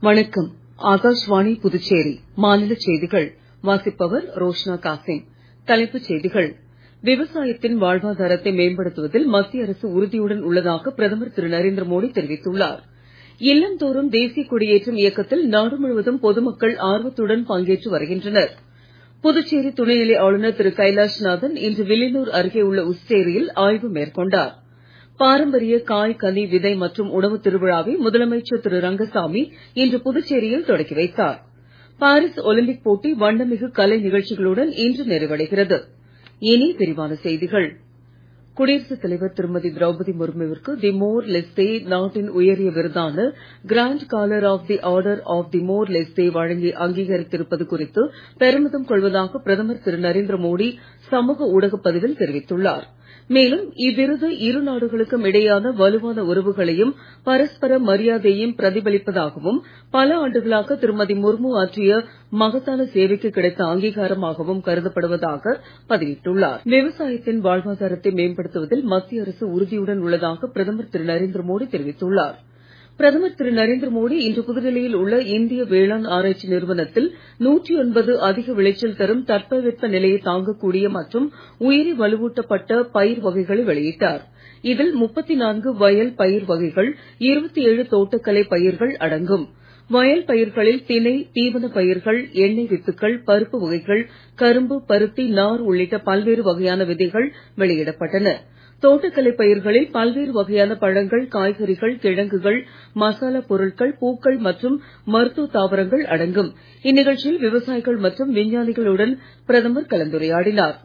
வணக்கம் ஆகாஷ்வாணி புதுச்சேரி மாநிலச் செய்திகள் வாசிப்பவர் ரோஷ்னா காசிம் தலைப்புச் செய்திகள் விவசாயத்தின் வாழ்வாதாரத்தை மேம்படுத்துவதில் மத்திய அரசு உறுதியுடன் உள்ளதாக பிரதமர் திரு நரேந்திர மோடி தெரிவித்துள்ளார் இல்லந்தோறும் தேசிய கொடியேற்றும் இயக்கத்தில் நாடு முழுவதும் பொதுமக்கள் ஆர்வத்துடன் பங்கேற்று வருகின்றனர் புதுச்சேரி துணைநிலை ஆளுநர் திரு கைலாஷ்நாதன் இன்று வில்லியனூர் அருகே உள்ள உஸ்டேரியில் ஆய்வு மேற்கொண்டார் பாரம்பரிய காய் கனி விதை மற்றும் உணவு திருவிழாவை முதலமைச்சர் திரு ரங்கசாமி இன்று புதுச்சேரியில் தொடக்கி வைத்தார் பாரிஸ் ஒலிம்பிக் போட்டி வண்ணமிகு கலை நிகழ்ச்சிகளுடன் இன்று நிறைவடைகிறது இனி விரிவான செய்திகள் குடியரசுத் தலைவர் திருமதி திரௌபதி முர்முவிற்கு தி மோர் லெஸ்தே நாட்டின் உயரிய விருதான grand collar of the order of Timor Leste வழங்கி அங்கீகரித்திருப்பது குறித்து பெருமிதம் கொள்வதாக பிரதமர் திரு நரேந்திர மோடி சமூக ஊடகப் பதிவில் தெரிவித்துள்ளார் மேலும் இவ்விருது இரு நாடுகளுக்கும் இடையேயான வலுவான உறவுகளையும் பரஸ்பர மரியாதையையும் பிரதிபலிப்பதாகவும் பல ஆண்டுகளாக திருமதி முர்மு ஆற்றிய மகத்தான சேவைக்கு கிடைத்த அங்கீகாரமாகவும் கருதப்படுவதாக பதிவிட்டுள்ளார் விவசாயத்தின் வாழ்வாதாரத்தை மேம்படுத்துவதில் மத்திய அரசு உறுதியுடன் உள்ளதாக பிரதமர் திரு நரேந்திர மோடி தெரிவித்துள்ளார் பிரதமர் திரு நரேந்திர மோடி இன்று புதுடெல்லியில் உள்ள இந்திய வேளாண் ஆராய்ச்சி நிறுவனத்தில் நூற்றி ஒன்பது அதிக விளைச்சல் தரும் தட்பவெட்ப நிலையை தாங்கக்கூடிய மற்றும் உயிரி வலுவூட்டப்பட்ட பயிர் வகைகளை வெளியிட்டார் இதில் முப்பத்தி நான்கு வயல் பயிர் வகைகள் இருபத்தி ஏழு தோட்டக்கலை பயிர்கள் அடங்கும் வயல் பயிர்களில் திணை தீவன பயிர்கள் எண்ணெய் வித்துக்கள் பருப்பு வகைகள் கரும்பு பருத்தி நார் உள்ளிட்ட பல்வேறு வகையான விதைகள் வெளியிடப்பட்டன தோட்டக்கலை பயிர்களில் பல்வேறு வகையான பழங்கள் காய்கறிகள் கிழங்குகள் மசாலா பொருட்கள் பூக்கள் மற்றும் மருத்துவ தாவரங்கள் அடங்கும் இந்நிகழ்ச்சியில் விவசாயிகள் மற்றும் விஞ்ஞானிகளுடன் பிரதமர் கலந்துரையாடினார்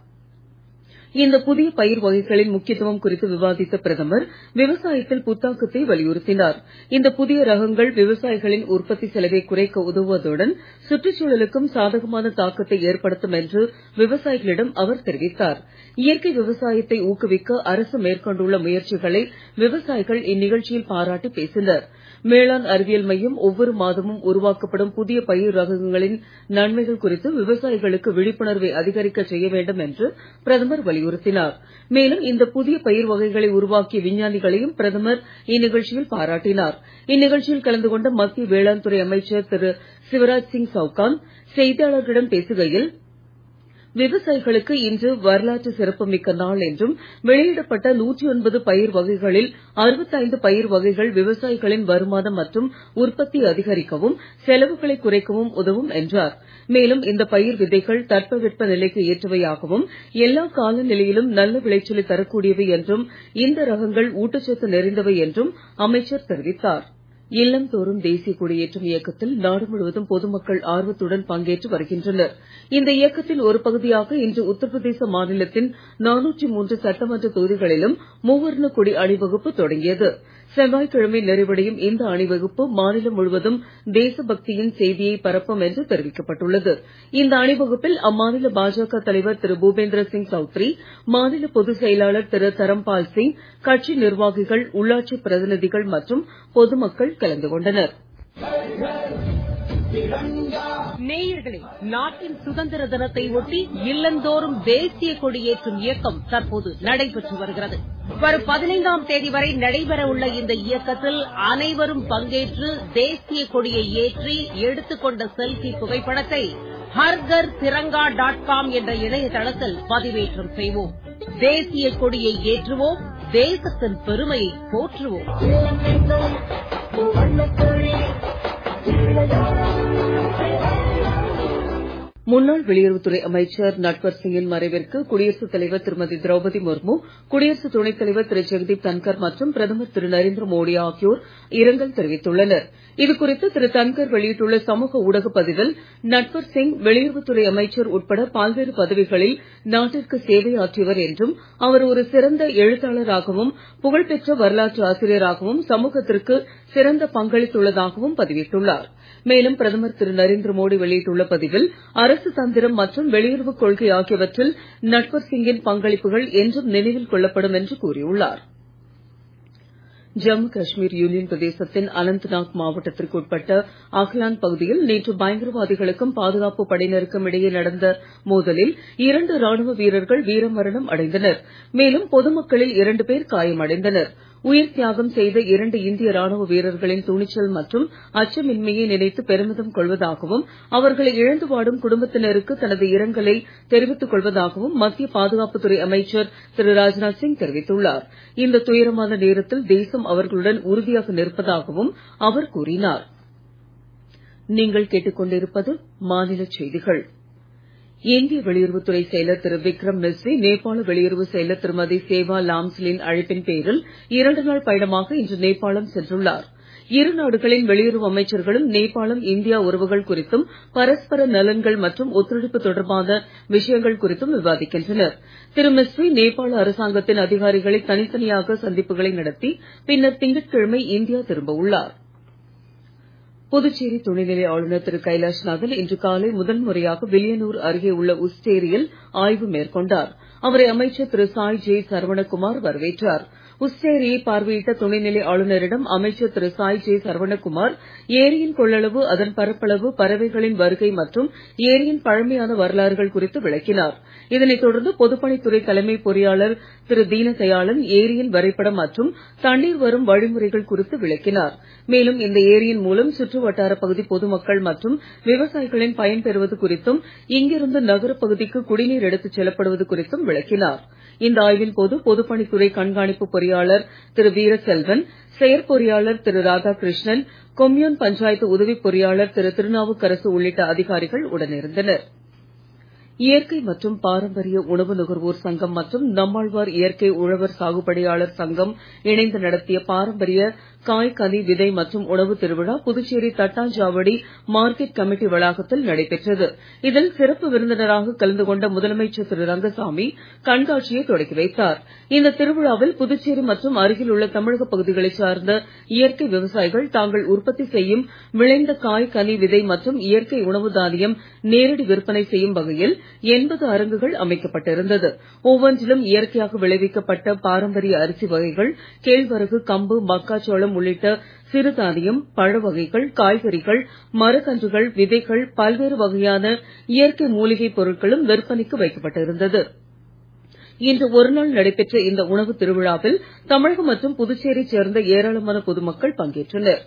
இந்த புதிய பயிர் வகைகளின் முக்கியத்துவம் குறித்து விவாதித்த பிரதமர் விவசாயத்தில் புத்தாக்கத்தை வலியுறுத்தினார் இந்த புதிய ரகங்கள் விவசாயிகளின் உற்பத்தி செலவை குறைக்க உதவுவதுடன் சுற்றுச்சூழலுக்கும் சாதகமான தாக்கத்தை ஏற்படுத்தும் என்று விவசாயிகளிடம் அவர் தெரிவித்தார் இயற்கை விவசாயத்தை ஊக்குவிக்க அரசு மேற்கொண்டுள்ள முயற்சிகளை விவசாயிகள் இந்நிகழ்ச்சியில் பாராட்டி பேசினர் வேளாண் அறிவியல் மையம் ஒவ்வொரு மாதமும் உருவாக்கப்படும் புதிய பயிர் ரகங்களின் நன்மைகள் குறித்து விவசாயிகளுக்கு விழிப்புணர்வை அதிகரிக்க செய்ய வேண்டும் என்று பிரதமர் வலியுறுத்தினார் மேலும் இந்த புதிய பயிர் வகைகளை உருவாக்கிய விஞ்ஞானிகளையும் பிரதமர் இந்நிகழ்ச்சியில் பாராட்டினார் இந்நிகழ்ச்சியில் கலந்து கொண்ட மத்திய வேளாண் துறை அமைச்சர் திரு சிவராஜ் சிங் சவுகான் செய்தியாளர்களிடம் பேசுகையில் விவசாயிகளுக்கு இன்று வரலாற்று சிறப்புமிக்க நாள் என்றும் வெளியிடப்பட்ட நூற்றி ஒன்பது பயிர் வகைகளில் அறுபத்தைந்து பயிர் வகைகள் விவசாயிகளின் வருமானம் மற்றும் உற்பத்தி அதிகரிக்கவும் செலவுகளை குறைக்கவும் உதவும் என்றார் மேலும் இந்த பயிர் விதைகள் தட்பவெட்ப நிலைக்கு ஏற்றவையாகவும் எல்லா காலநிலையிலும் நல்ல விளைச்சலை தரக்கூடியவை என்றும் இந்த ரகங்கள் ஊட்டச்சத்து நிறைந்தவை என்றும் அமைச்சர் தெரிவித்தார் இல்லந்தோறும் தேசிய கொடியேற்றும் இயக்கத்தில் நாடு முழுவதும் பொதுமக்கள் ஆர்வத்துடன் பங்கேற்று வருகின்றனர் இந்த இயக்கத்தின் ஒரு பகுதியாக இன்று உத்தரப்பிரதேச மாநிலத்தின் நானூற்றி மூன்று சட்டமன்ற தொகுதிகளிலும் மூவர்ண கொடி அணிவகுப்பு தொடங்கியது செவ்வாய்க்கிழமை நிறைவடையும் இந்த அணிவகுப்பு மாநிலம் முழுவதும் தேசபக்தியின் செய்தியை பரப்பும் என்று தெரிவிக்கப்பட்டுள்ளது இந்த அணிவகுப்பில் அம்மாநில பாஜக தலைவர் திரு பூபேந்திர சிங் சௌத்ரி மாநில பொதுச் செயலாளர் திரு தரம்பால் சிங் கட்சி நிர்வாகிகள் உள்ளாட்சி பிரதிநிதிகள் மற்றும் பொதுமக்கள் கலந்து கொண்டனர் நேயர்களே நாட்டின் சுதந்திர தினத்தை ஒட்டி இல்லந்தோறும் தேசிய கொடியேற்றும் இயக்கம் தற்போது நடைபெற்று வருகிறது வரும் பதினைந்தாம் தேதி வரை நடைபெற உள்ள இந்த இயக்கத்தில் அனைவரும் பங்கேற்று தேசிய கொடியை ஏற்றி எடுத்துக்கொண்ட செல்பி புகைப்படத்தை ஹர்கர் திரங்கா டாட் காம் என்ற இணையதளத்தில் பதிவேற்றம் செய்வோம் தேசிய கொடியை ஏற்றுவோம் தேசத்தின் பெருமையை போற்றுவோம் முன்னாள் வெளியுறவுத்துறை அமைச்சர் நட்வர் சிங்கின் மறைவிற்கு குடியரசுத் தலைவர் திருமதி திரௌபதி முர்மு குடியரசு துணைத் தலைவர் திரு ஜெகதீப் தன்கர் மற்றும் பிரதமர் திரு நரேந்திர மோடி ஆகியோர் இரங்கல் தெரிவித்துள்ளனர் இதுகுறித்து திரு தன்கர் வெளியிட்டுள்ள சமூக ஊடக பதிவில் நட்வர் சிங் வெளியுறவுத்துறை அமைச்சர் உட்பட பல்வேறு பதவிகளில் நாட்டிற்கு சேவையாற்றியவர் என்றும் அவர் ஒரு சிறந்த எழுத்தாளராகவும் புகழ்பெற்ற வரலாற்று ஆசிரியராகவும் சமூகத்திற்கு சிறந்த பங்களித்துள்ளதாகவும் பதிவிட்டுள்ளார் மேலும் பிரதமர் திரு நரேந்திர மோடி வெளியிட்டுள்ள பதிவில் அரசு தந்திரம் மற்றும் வெளியுறவுக் கொள்கை ஆகியவற்றில் நட்வர் சிங்கின் பங்களிப்புகள் என்றும் நினைவில் கொள்ளப்படும் என்று கூறியுள்ளார் ஜம்மு காஷ்மீர் யூனியன் பிரதேசத்தின் அனந்த்நாக் மாவட்டத்திற்கு உட்பட்ட அஹ்லான் பகுதியில் நேற்று பயங்கரவாதிகளுக்கும் பாதுகாப்பு படையினருக்கும் இடையே நடந்த மோதலில் இரண்டு ராணுவ வீரர்கள் வீரமரணம் அடைந்தனர் மேலும் பொதுமக்களில் இரண்டு பேர் காயமடைந்தனர் உயிர் தியாகம் செய்த இரண்டு இந்திய ராணுவ வீரர்களின் துணிச்சல் மற்றும் அச்சமின்மையை நினைத்து பெருமிதம் கொள்வதாகவும் அவர்களை இழந்து வாடும் குடும்பத்தினருக்கு தனது இரங்கலை தெரிவித்துக் கொள்வதாகவும் மத்திய பாதுகாப்புத்துறை அமைச்சர் திரு ராஜ்நாத் சிங் தெரிவித்துள்ளார் இந்த துயரமான நேரத்தில் தேசம் அவர்களுடன் உறுதியாக நிற்பதாகவும் அவர் கூறினார் நீங்கள் கேட்டுக்கொண்டிருப்பது மாநில செய்திகள் இந்திய வெளியுறவுத்துறை செயலர் திரு விக்ரம் மிஸ்ரி நேபாள வெளியுறவு செயலர் திருமதி சேவா லாம்ஸ்லின் அழைப்பின் பேரில் இரண்டு நாள் பயணமாக இன்று நேபாளம் சென்றுள்ளார் இரு நாடுகளின் வெளியுறவு அமைச்சர்களும் நேபாளம் இந்தியா உறவுகள் குறித்தும் பரஸ்பர நலன்கள் மற்றும் ஒத்துழைப்பு தொடர்பான விஷயங்கள் குறித்தும் விவாதிக்கின்றனர் திரு மிஸ்ரி நேபாள அரசாங்கத்தின் அதிகாரிகளை தனித்தனியாக சந்திப்புகளை நடத்தி பின்னர் திங்கட்கிழமை இந்தியா திரும்ப உள்ளார் புதுச்சேரி துணைநிலை ஆளுநர் திரு கைலாஷ்நாதன் இன்று காலை முதல் முறையாக வில்லியனூர் அருகே உள்ள உஸ்டேரியில் ஆய்வு மேற்கொண்டார் அவரை அமைச்சர் திரு சாய் ஜே சரவணகுமார் வரவேற்றார் உஸ்டேரியை பார்வையிட்ட துணைநிலை ஆளுநரிடம் அமைச்சர் திரு சாய் ஜே சரவணகுமார் ஏரியின் கொள்ளளவு அதன் பரப்பளவு பறவைகளின் வருகை மற்றும் ஏரியின் பழமையான வரலாறுகள் குறித்து விளக்கினார் இதனைத் தொடர்ந்து பொதுப்பணித்துறை தலைமை பொறியாளர் திரு தீனதயாளன் ஏரியின் வரைபடம் மற்றும் தண்ணீர் வரும் வழிமுறைகள் குறித்து விளக்கினார் மேலும் இந்த ஏரியின் மூலம் சுற்று வட்டார பகுதி பொதுமக்கள் மற்றும் விவசாயிகளின் பயன்பெறுவது குறித்தும் இங்கிருந்து நகரப் பகுதிக்கு குடிநீர் எடுத்துச் செல்லப்படுவது குறித்தும் விளக்கினார் இந்த ஆய்வின் போது பொதுப்பணித்துறை கண்காணிப்பு பொறியாளர் திரு வீரசெல்வன் செயற்பொறியாளர் திரு ராதாகிருஷ்ணன் கொம்யூன் பஞ்சாயத்து உதவி பொறியாளர் திரு திருநாவுக்கரசு உள்ளிட்ட அதிகாரிகள் உடனிருந்தனர் இயற்கை மற்றும் பாரம்பரிய உணவு நுகர்வோர் சங்கம் மற்றும் நம்மாழ்வார் இயற்கை உழவர் சாகுபடியாளர் சங்கம் இணைந்து நடத்திய பாரம்பரிய காய் கனி விதை மற்றும் உணவு திருவிழா புதுச்சேரி தட்டாஞ்சாவடி மார்க்கெட் கமிட்டி வளாகத்தில் நடைபெற்றது இதில் சிறப்பு விருந்தினராக கலந்து கொண்ட முதலமைச்சர் திரு ரங்கசாமி கண்காட்சியை தொடக்கி வைத்தார் இந்த திருவிழாவில் புதுச்சேரி மற்றும் அருகில் உள்ள தமிழக பகுதிகளைச் சார்ந்த இயற்கை விவசாயிகள் தாங்கள் உற்பத்தி செய்யும் விளைந்த காய் கனி விதை மற்றும் இயற்கை உணவு தானியம் நேரடி விற்பனை செய்யும் வகையில் எண்பது அரங்குகள் அமைக்கப்பட்டிருந்தது ஒவ்வொன்றிலும் இயற்கையாக விளைவிக்கப்பட்ட பாரம்பரிய அரிசி வகைகள் கேழ்வரகு கம்பு மக்காச்சோளம் உள்ளிட்ட சிறுதானியம் பழ வகைகள் காய்கறிகள் மரக்கன்றுகள் விதைகள் பல்வேறு வகையான இயற்கை மூலிகைப் பொருட்களும் விற்பனைக்கு வைக்கப்பட்டிருந்தது இன்று ஒருநாள் நடைபெற்ற இந்த உணவு திருவிழாவில் தமிழகம் மற்றும் புதுச்சேரியைச் சேர்ந்த ஏராளமான பொதுமக்கள் பங்கேற்றனர்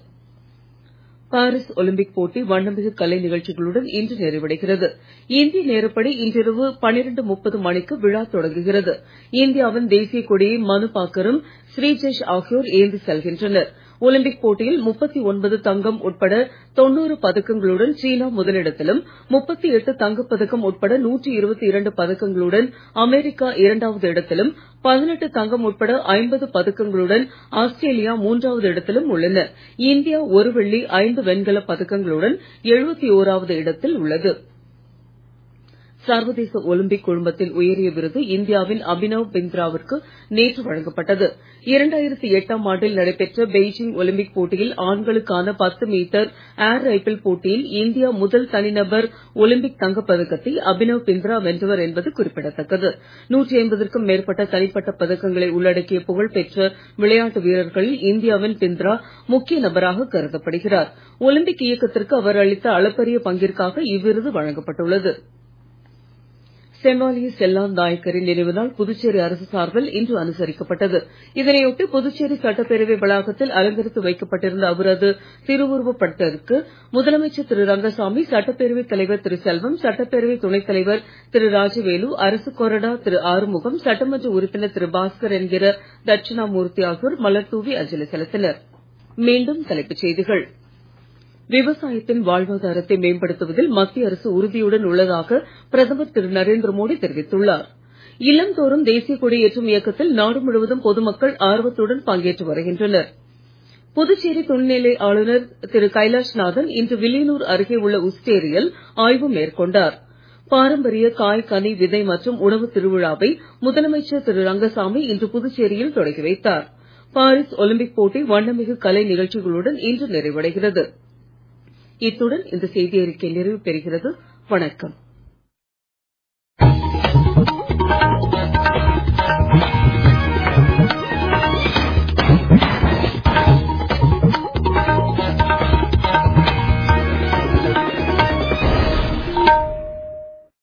பாரிஸ் ஒலிம்பிக் போட்டி வண்ணமிகு கலை நிகழ்ச்சிகளுடன் இன்று நிறைவடைகிறது இந்திய நேரப்படி இன்றிரவு பனிரெண்டு முப்பது மணிக்கு விழா தொடங்குகிறது இந்தியாவின் தேசிய கொடியை மனு பாக்கரும் ஸ்ரீஜேஷ் ஆகியோர் ஏந்தி செல்கின்றனர் ஒலிம்பிக் போட்டியில் முப்பத்தி ஒன்பது தங்கம் உட்பட தொண்ணூறு பதக்கங்களுடன் சீனா முதலிடத்திலும் முப்பத்தி எட்டு தங்கப்பதக்கம் உட்பட நூற்றி இருபத்தி இரண்டு பதக்கங்களுடன் அமெரிக்கா இரண்டாவது இடத்திலும் பதினெட்டு தங்கம் உட்பட ஐம்பது பதக்கங்களுடன் ஆஸ்திரேலியா மூன்றாவது இடத்திலும் உள்ளன இந்தியா ஒரு வெள்ளி ஐந்து வெண்கலப் பதக்கங்களுடன் எழுபத்தி ஓராவது இடத்தில் உள்ளது சர்வதேச ஒலிம்பிக் குழுமத்தின் உயரிய விருது இந்தியாவின் அபினவ் பிந்த்ராவிற்கு நேற்று வழங்கப்பட்டது இரண்டாயிரத்தி எட்டாம் ஆண்டில் நடைபெற்ற பெய்ஜிங் ஒலிம்பிக் போட்டியில் ஆண்களுக்கான பத்து மீட்டர் ஏர் ரைபிள் போட்டியில் இந்தியா முதல் தனிநபர் ஒலிம்பிக் தங்கப் பதக்கத்தை அபினவ் பிந்த்ரா வென்றவர் என்பது குறிப்பிடத்தக்கது நூற்றி ஐம்பதற்கும் மேற்பட்ட தனிப்பட்ட பதக்கங்களை உள்ளடக்கிய புகழ்பெற்ற விளையாட்டு வீரர்களில் இந்தியாவின் பிந்த்ரா முக்கிய நபராக கருதப்படுகிறார் ஒலிம்பிக் இயக்கத்திற்கு அவர் அளித்த அளப்பரிய பங்கிற்காக இவ்விருது வழங்கப்பட்டுள்ளது செவாலிய செல்லான் நாயக்கரின் நினைவு நாள் புதுச்சேரி அரசு சார்பில் இன்று அனுசரிக்கப்பட்டது இதனையொட்டி புதுச்சேரி சட்டப்பேரவை வளாகத்தில் அலங்கரித்து வைக்கப்பட்டிருந்த அவரது திருவுருவப் படத்திற்கு முதலமைச்சர் திரு ரங்கசாமி சட்டப்பேரவைத் தலைவர் திரு செல்வம் சட்டப்பேரவை துணைத் தலைவர் திரு ராஜவேலு அரசு கொறடா திரு ஆறுமுகம் சட்டமன்ற உறுப்பினர் திரு பாஸ்கர் என்கிற தட்சிணாமூர்த்தி ஆகியோர் மலர் தூவி அஞ்சலி செலுத்தினர் மீண்டும் தலைப்புச் செய்திகள் விவசாயத்தின் வாழ்வாதாரத்தை மேம்படுத்துவதில் மத்திய அரசு உறுதியுடன் உள்ளதாக பிரதமர் திரு நரேந்திர மோடி தெரிவித்துள்ளார் இல்லந்தோறும் தேசிய கொடி ஏற்றும் இயக்கத்தில் நாடு முழுவதும் பொதுமக்கள் ஆர்வத்துடன் பங்கேற்று வருகின்றனர் புதுச்சேரி துணைநிலை ஆளுநர் திரு கைலாஷ்நாதன் இன்று வில்லியனூர் அருகே உள்ள உஸ்டேரியில் ஆய்வு மேற்கொண்டார் பாரம்பரிய காய் கனி விதை மற்றும் உணவு திருவிழாவை முதலமைச்சர் திரு ரங்கசாமி இன்று புதுச்சேரியில் தொடங்கி வைத்தார் பாரிஸ் ஒலிம்பிக் போட்டி வண்ணமிகு கலை நிகழ்ச்சிகளுடன் இன்று நிறைவடைகிறது இத்துடன் இந்த செய்தி அறிக்கை நிறைவு பெறுகிறது வணக்கம்